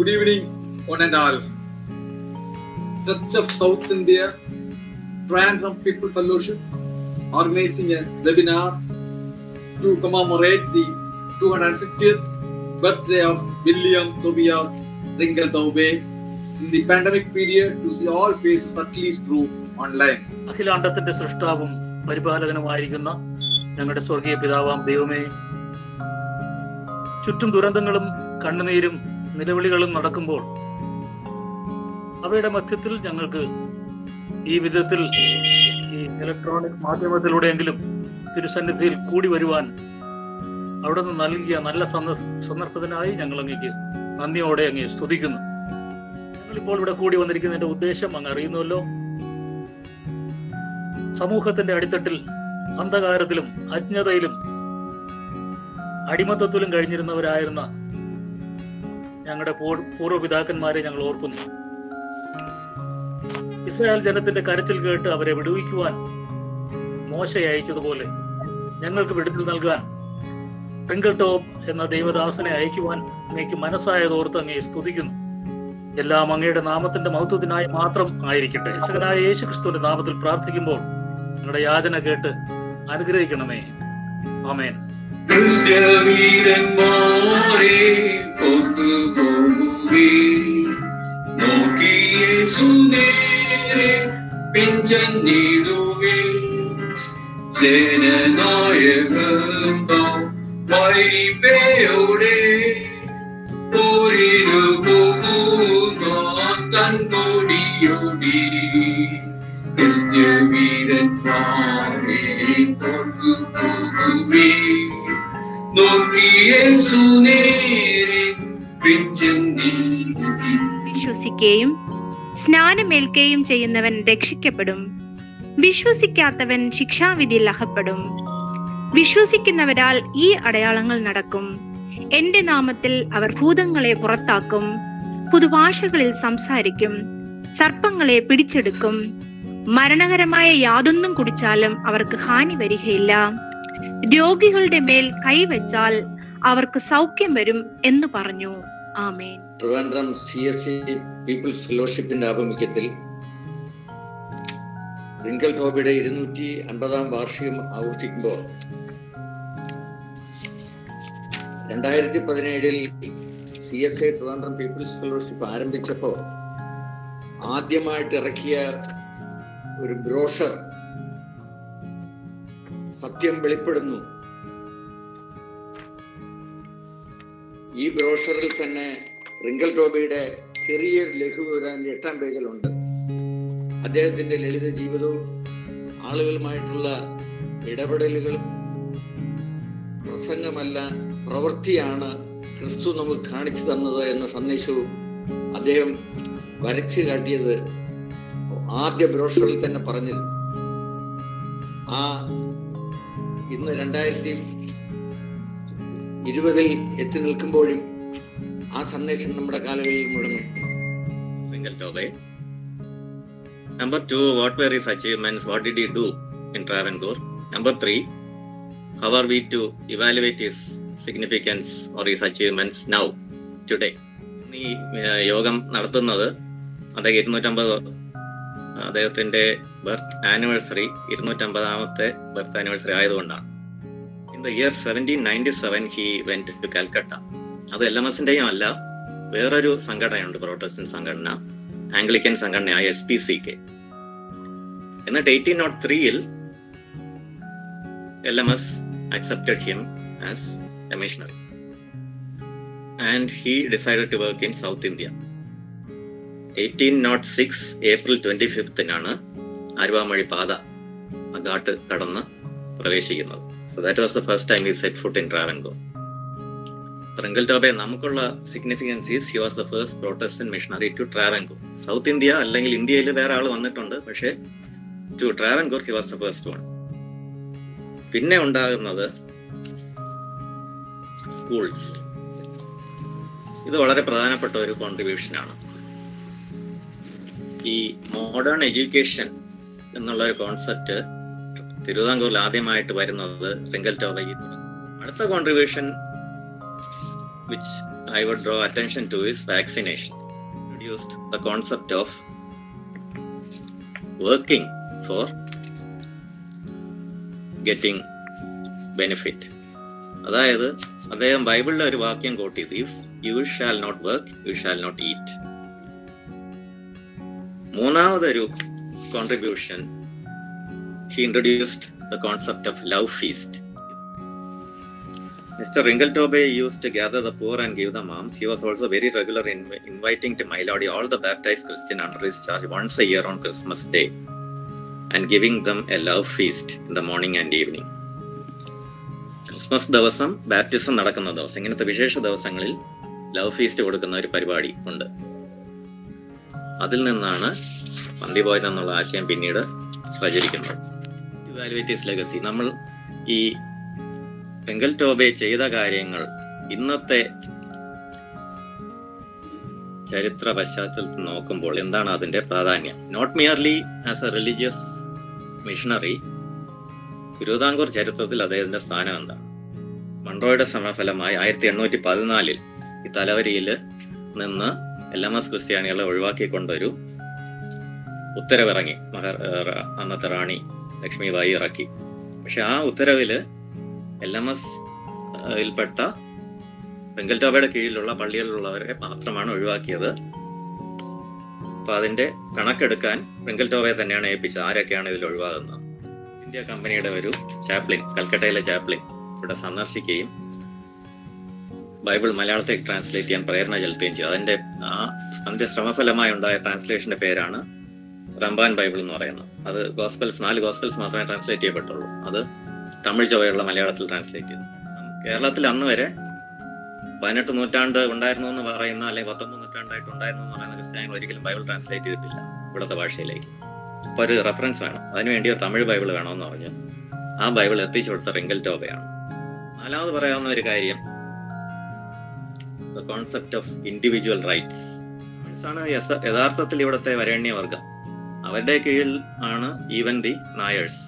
Good evening, one and all. Church of South India, Trandrum People Fellowship, organizing a webinar to commemorate the 250th birthday of William Tobias Ringel Taube in the pandemic period to see all faces at least through online. അഖിലാണ്ടത്തിന്റെ സൃഷ്ടാവും പരിപാലകനുമായിരിക്കുന്ന ഞങ്ങളുടെ സ്വർഗീയ പിതാവാം ദൈവമേ ചുറ്റും ദുരന്തങ്ങളും കണ്ണുനീരും നിലവിളികളും നടക്കുമ്പോൾ അവയുടെ മധ്യത്തിൽ ഞങ്ങൾക്ക് ഈ വിധത്തിൽ ഈ ഇലക്ട്രോണിക് മാധ്യമത്തിലൂടെയെങ്കിലും തിരുസന്നിധിയിൽ കൂടി വരുവാൻ അവിടെ നിന്ന് നൽകിയ നല്ല സന്ദ- സന്ദർഭത്തിനായി ഞങ്ങൾ അങ്ങേക്ക് നന്ദിയോടെ അങ്ങേ സ്തുതിക്കുന്നു ഞങ്ങളിപ്പോൾ ഇവിടെ കൂടി വന്നിരിക്കുന്നതിന്റെ ഉദ്ദേശം അങ്ങ് അറിയുന്നുവല്ലോ സമൂഹത്തിന്റെ അടിത്തട്ടിൽ അന്ധകാരത്തിലും അജ്ഞതയിലും അടിമത്തത്തിലും കഴിഞ്ഞിരുന്നവരായിരുന്ന ഞങ്ങളുടെ പൂർ- പൂർവ്വപിതാക്കന്മാരെ ഞങ്ങൾ ഓർക്കുന്നു ഇസ്രായേൽ ജനത്തിന്റെ കരച്ചിൽ കേട്ട് അവരെ വിടുവിക്കുവാൻ മോശയെ അയച്ചതുപോലെ ഞങ്ങൾക്ക് വിടുതൽ നൽകാൻ ട്രിങ്കിൾ ടോപ്പ് എന്ന ദൈവദാസനെ അയക്കുവാൻ അങ്ങേക്ക് മനസ്സായതോർത്ത് അങ്ങയെ സ്തുതിക്കുന്നു എല്ലാം അങ്ങയുടെ നാമത്തിന്റെ മഹത്വത്തിനായി മാത്രം ആയിരിക്കട്ടെ രക്ഷകനായ യേശു ക്രിസ്തുവിന്റെ നാമത്തിൽ പ്രാർത്ഥിക്കുമ്പോൾ ഞങ്ങളുടെ യാചന കേട്ട് അനുഗ്രഹിക്കണമേ ആമേൻ ക്രിസ്ത്യവീരന്മാരെ പോകുപോകുവേ നോക്കിയേ സുനേരെ പിഞ്ചന്നിടുവേ സേനനായകം വൈരിപ്പയോടെ പോരിനു പോകുന്ന തൻകൊടിയോടി ക്രിസ്ത്യവീരന്മാരെ പോകുപോകുവേ നോക്കിയേ സുനേരെ പിഞ്ചന്നിടുവേ വിശ്വസിക്കുകയും സ്നാനമേൽക്കുകയും ചെയ്യുന്നവൻ രക്ഷിക്കപ്പെടും വിശ്വസിക്കാത്തവൻ ശിക്ഷാവിധിയിൽ അകപ്പെടും വിശ്വസിക്കുന്നവരാൽ ഈ അടയാളങ്ങൾ നടക്കും എന്റെ നാമത്തിൽ അവർ ഭൂതങ്ങളെ പുറത്താക്കും പുതുഭാഷകളിൽ സംസാരിക്കും സർപ്പങ്ങളെ പിടിച്ചെടുക്കും മരണകരമായ യാതൊന്നും കുടിച്ചാലും അവർക്ക് ഹാനി വരികയില്ല രോഗികളുടെ മേൽ കൈവച്ചാൽ അവർക്ക് സൗഖ്യം വരും എന്ന് പറഞ്ഞു ആമേൻ Trivandrum C S C people's ഫെലോഷിപ്പിന്റെ ആഭിമുഖ്യത്തിൽ റിങ്കൽ ടോബിയുടെ ഇരുന്നൂറ്റി അൻപതാം വാർഷികം ആഘോഷിക്കുമ്പോൾ രണ്ടായിരത്തി പതിനേഴിൽ C S I Trivandrum people's fellowship ആരംഭിച്ചപ്പോൾ ആദ്യമായിട്ട് ഇറക്കിയ ഒരു ബ്രോഷർ സത്യം വെളിപ്പെടുന്നു ഈ ബ്രോഷറിൽ തന്നെ റിങ്കൽ ടോബിയുടെ ചെറിയൊരു ലഘുവിവരം എട്ടാം പേജിലുണ്ട് അദ്ദേഹത്തിന്റെ ലളിത ജീവിതവും ആളുകളുമായിട്ടുള്ള ഇടപെടലുകളും പ്രസംഗമല്ല പ്രവൃത്തിയാണ് ക്രിസ്തു നമുക്ക് കാണിച്ചു തന്നത് എന്ന സന്ദേശവും അദ്ദേഹം വരച്ചു കാട്ടിയത് ആദ്യ ബ്രോഷറിൽ തന്നെ പറഞ്ഞിരുന്നു ആ ഇന്ന് രണ്ടായിരത്തി ഇരുപതിൽ എത്തി നിൽക്കുമ്പോഴും ആ സന്ദേശം നമ്മുടെ കാലങ്ങളിൽ മുഴങ്ങുന്നു Single Tobe. Number two, what were his achievements? What did he do in Travancore? Number three, how are we to evaluate his significance or his achievements now, today? ഈ ഏർ, യോഗം നടത്തുന്നത് അദ്ദേഹം ഇരുന്നൂറ്റമ്പത് അദ്ദേഹത്തിന്റെ ബർത്ത് ആനിവേഴ്സറി ഇരുന്നൂറ്റമ്പതാമത്തെ ബർത്ത് ആനിവേഴ്സറി ആയതുകൊണ്ടാണ് in the year seventeen ninety seven he went to Calcutta അത് L M എസിന്റെയും അല്ല വേറൊരു സംഘടനയുണ്ട് പ്രോട്ടസ്റ്റന്റ് സംഘടന ആംഗ്ലിക്കൻ സംഘടനയായ എസ് പി സി കെ എന്നിട്ട് എയ്റ്റീൻ നോട്ട് ത്രീയിൽ L M S accepted him as a missionary and he decided to work in South India eighteen nought six April twenty ഫിഫ്തിനാണ് അരുവാമഴി പാത ആ ഘാട്ട് കടന്ന് പ്രവേശിക്കുന്നത് so that was the first time ഈ set foot in Travancore Ringeltaube നമുക്കുള്ള significance is he was the first protestant missionary to Travancore South India അല്ലെങ്കിൽ ഇന്ത്യയിൽ വേറെ ആൾ വന്നിട്ടുണ്ട് പക്ഷേ to Travancore he was the first one പിന്നെ ഉണ്ടാകുന്നത് സ്കൂൾസ് ഇത് വളരെ പ്രധാനപ്പെട്ട ഒരു കോൺട്രിബ്യൂഷനാണ് ഈ മോഡേൺ എഡ്യൂക്കേഷൻ എന്നുള്ള ഒരു കോൺസെപ്റ്റ് തിരുവിതാംകൂറിൽ ആദ്യമായിട്ട് വരുന്നത് റിങ്കൽ ടോബയിൽ അടുത്ത contribution which I would draw attention to is vaccination. Introduced the concept of working for getting benefit. അതായത് അദ്ദേഹം ബൈബിളിലെ ഒരു വാക്യം കോട്ട് ചെയ്തു if you shall not work you shall not eat മൂന്നാമതൊരു contribution he introduced the concept of love feast. Mr. Ringeltobe used to gather the poor and give them alms. He was also very regular in inviting to Miladi all the baptized Christian under his charge once a year on Christmas Day and giving them a love feast in the morning and evening. Christmas ദിവസം baptism നടക്കുന്ന ദിവസം ഇങ്ങനത്തെ വിശേഷ ദിവസങ്ങളിൽ love feast കൊടുക്കുന്ന ഒരു പരിപാടി ഉണ്ട് അതിൽ നിന്നാണ് പന്തിപോയത് എന്നുള്ള ആശയം പിന്നീട് പ്രചരിക്കുന്നത് ഇവാലുവേറ്റീസ് ലെഗസി നമ്മൾ ഈ പെങ്കൽ ടോബെ ചെയ്ത കാര്യങ്ങൾ ഇന്നത്തെ ചരിത്ര പശ്ചാത്തലത്തിൽ നോക്കുമ്പോൾ എന്താണ് അതിന്റെ പ്രാധാന്യം not merely as a religious missionary Thiruvithamkoor ചരിത്രത്തിൽ അദ്ദേഹത്തിന്റെ സ്ഥാനം എന്താണ് മൺട്രോയുടെ സമഫലമായി ആയിരത്തി എണ്ണൂറ്റി പതിനാലിൽ ഈ തലവരിയിൽ നിന്ന് എൽ എം എസ് ക്രിസ്ത്യാനികളെ ഒഴിവാക്കിക്കൊണ്ടൊരു ഉത്തരവിറങ്ങി മഹർ ഏർ അന്നത്തെ റാണി ലക്ഷ്മിബായി ഇറക്കി പക്ഷെ ആ ഉത്തരവില് എൽ എം എസ് ഇൽപ്പെട്ട വെങ്കൽറ്റോബയുടെ കീഴിലുള്ള പള്ളികളിലുള്ളവരെ മാത്രമാണ് ഒഴിവാക്കിയത് അപ്പൊ അതിന്റെ കണക്കെടുക്കാൻ വെങ്കൽറ്റോബയെ തന്നെയാണ് ഏൽപ്പിച്ചത് ആരൊക്കെയാണ് ഇതിൽ ഒഴിവാകുന്നത് ഇന്ത്യ കമ്പനിയുടെ ഒരു ചാപ്ലിൻ കൽക്കട്ടയിലെ ചാപ്ലിൻ ഇവിടെ സന്ദർശിക്കുകയും ബൈബിൾ മലയാളത്തേക്ക് ട്രാൻസ്ലേറ്റ് ചെയ്യാൻ പ്രേരണ ചെലുത്തുകയും ചെയ്തു അതിന്റെ ആ അതിന്റെ ശ്രമഫലമായി ഉണ്ടായ ട്രാൻസ്ലേഷന്റെ പേരാണ് റംബാൻ ബൈബിൾ എന്ന് പറയുന്നത് അത് ഗോസ്പൽസ് നാല് ഗോസ്പൽസ് മാത്രമേ ട്രാൻസ്ലേറ്റ് ചെയ്യപ്പെട്ടുള്ളൂ അത് തമിഴ് ചുവയുള്ള മലയാളത്തിൽ ട്രാൻസ്ലേറ്റ് ചെയ്തു കേരളത്തിൽ അന്ന് വരെ പതിനെട്ട് നൂറ്റാണ്ട് ഉണ്ടായിരുന്നു എന്ന് പറയുന്ന അല്ലെങ്കിൽ പത്തൊമ്പത് നൂറ്റാണ്ടായിട്ട് ഉണ്ടായിരുന്നു എന്ന് പറയുന്ന ക്രിസ്ത്യാനികൾ ഒരിക്കലും ബൈബിൾ ട്രാൻസ്ലേറ്റ് ചെയ്തിട്ടില്ല ഇവിടുത്തെ ഭാഷയിലേക്ക് അപ്പൊ ഒരു റെഫറൻസ് വേണം അതിനുവേണ്ടി ഒരു തമിഴ് ബൈബിൾ വേണമെന്ന് പറഞ്ഞു ആ ബൈബിൾ എത്തിച്ചു കൊടുത്ത റിങ്കൽ ടോബയാണ് നാലാമത് പറയാവുന്ന ഒരു കാര്യം the concept of individual rights ആണ് യസ- യഥാർത്ഥത്തിൽ ഇവിടുത്തെ വരേണ്യവർഗം അവരുടെ കീഴിൽ ആണ് ഈവൻ ദി നായേഴ്സ്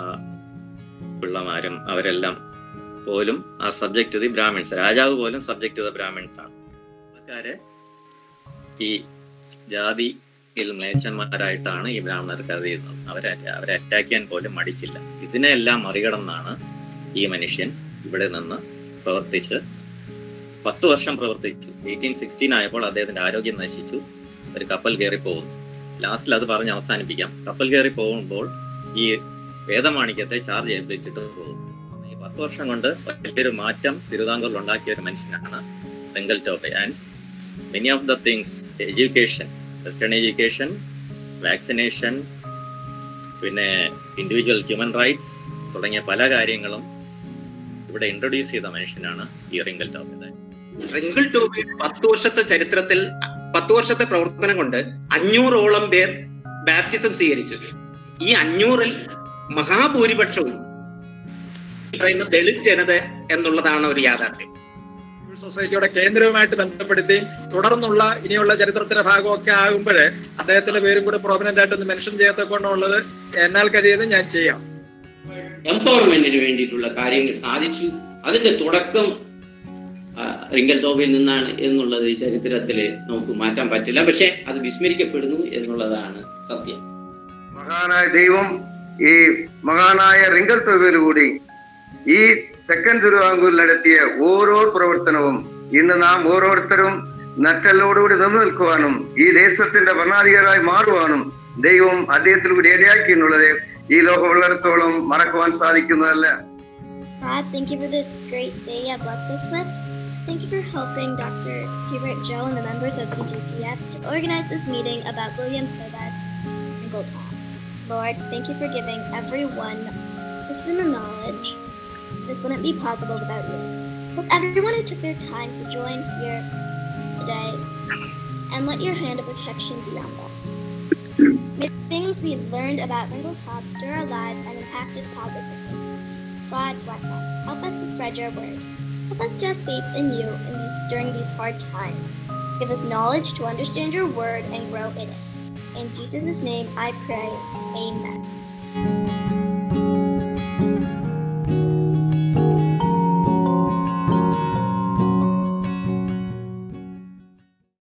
പിള്ളമാരും അവരെല്ലാം പോലും ആ സബ്ജക്ട് ദി ബ്രാഹ്മിൺസ് രാജാവ് പോലും സബ്ജക്ട് ദ ബ്രാഹ്മിൺസ് ആണ് ആൾക്കാരെ ഈ ജാതിയിൽ മ്ലേച്ഛന്മാരായിട്ടാണ് ഈ ബ്രാഹ്മണർ കരുതിയിരുന്നത് അവരെ അവരെ അറ്റാക്ക് ചെയ്യാൻ പോലും മടിച്ചില്ല ഇതിനെല്ലാം മറികടന്നാണ് ഈ മനുഷ്യൻ ഇവിടെ നിന്ന് പ്രവർത്തിച്ച് പത്ത് വർഷം പ്രവർത്തിച്ചു എയ്റ്റീൻ സിക്സ്റ്റീൻ ആയപ്പോൾ അദ്ദേഹത്തിന്റെ ആരോഗ്യം നശിച്ചു ഒരു കപ്പൽ കയറി പോകുന്നു ലാസ്റ്റിൽ അത് പറഞ്ഞ് അവസാനിപ്പിക്കാം കപ്പൽ കയറി പോകുമ്പോൾ ഈ വേദമാണിക്യത്തെ ചാർജ് ഏൽപ്പിച്ചിട്ട് പോകും ഈ പത്ത് വർഷം കൊണ്ട് വലിയൊരു മാറ്റം തിരുവിതാംകൂറിൽ ഉണ്ടാക്കിയ ഒരു മനുഷ്യനാണ് Ringeltaube and many of the things education western education vaccination പിന്നെ ഇൻഡിവിജ്വൽ ഹ്യൂമൻ റൈറ്റ്സ് തുടങ്ങിയ പല കാര്യങ്ങളും ഇവിടെ ഇൻട്രൊഡ്യൂസ് ചെയ്ത മനുഷ്യനാണ് ഈ റിങ്കൽ ടോപ്പെ റിങ്കിൾ ടോബിയുടെ പത്ത് വർഷത്തെ ചരിത്രത്തിൽ പത്ത് വർഷത്തെ പ്രവർത്തനം കൊണ്ട് അഞ്ഞൂറോളം പേർ ബാപ്റ്റിസം സ്വീകരിച്ചു ഈ അഞ്ഞൂറിൽ മഹാഭൂരിപക്ഷവും ഈ പറയുന്ന ദളിത് ജനത എന്നുള്ളതാണ് ഒരു യാഥാർത്ഥ്യം സൊസൈറ്റിയുടെ കേന്ദ്രവുമായിട്ട് ബന്ധപ്പെടുത്തി തുടർന്നുള്ള ഇനിയുള്ള ചരിത്രത്തിന്റെ ഭാഗമൊക്കെ ആകുമ്പോഴേ അദ്ദേഹത്തിന്റെ പേരും കൂടെ പ്രോമിനന്റ് ആയിട്ട് ഒന്ന് മെൻഷൻ ചെയ്യത്തക്കൊണ്ടുള്ളത് എന്നാൽ കഴിയുന്നത് ഞാൻ ചെയ്യാം എംപവർമെന്റിന് വേണ്ടിയിട്ടുള്ള കാര്യങ്ങൾ സാധിച്ചു അതിന്റെ തുടക്കം ആ, റിങ്കൽ തോബയിൽ നിന്നാണ് എന്നുള്ളത് ഈ ചരിത്രത്തിൽ നമുക്ക് മാറ്റാൻ പറ്റില്ല പക്ഷെ അത് വിസ്മരിക്കപ്പെടുന്നു എന്നുള്ളതാണ് സത്യം മഹാനായ ദൈവം ഈ മഹാനായ റിങ്കൽ തൊഴിലൂടി ഈ തെക്കൻ തിരുവാങ്കൂരിൽ നടത്തിയ ഓരോ പ്രവർത്തനവും ഇന്ന് നാം ഓരോരുത്തരും നട്ടലോടുകൂടി നിന്നു നിൽക്കുവാനും ഈ ദേശത്തിന്റെ ഭരണാധികാരായി മാറുവാനും ദൈവം അദ്ദേഹത്തിലൂടെ ഇടയാക്കി എന്നുള്ളത് ഈ ലോകമുള്ളിടത്തോളം മറക്കുവാൻ സാധിക്കുന്നതല്ല God, thank you for this great day you have blessed us with. Thank you for helping Dr. Hubert Joe and the members of CGPF to organize this meeting about William Tobas and Goldtop. Lord, thank you for giving everyone wisdom and knowledge. This wouldn't be possible without you. Bless everyone who took their time to join here today and let your hand of protection be on them. May the things we learned about Ringle Top stir our lives and impact us positively. God bless us. Help us to spread your word. Help us to have faith in you in these, during these hard times. Give us knowledge to understand your word and grow in it. In Jesus' name I pray. Amen.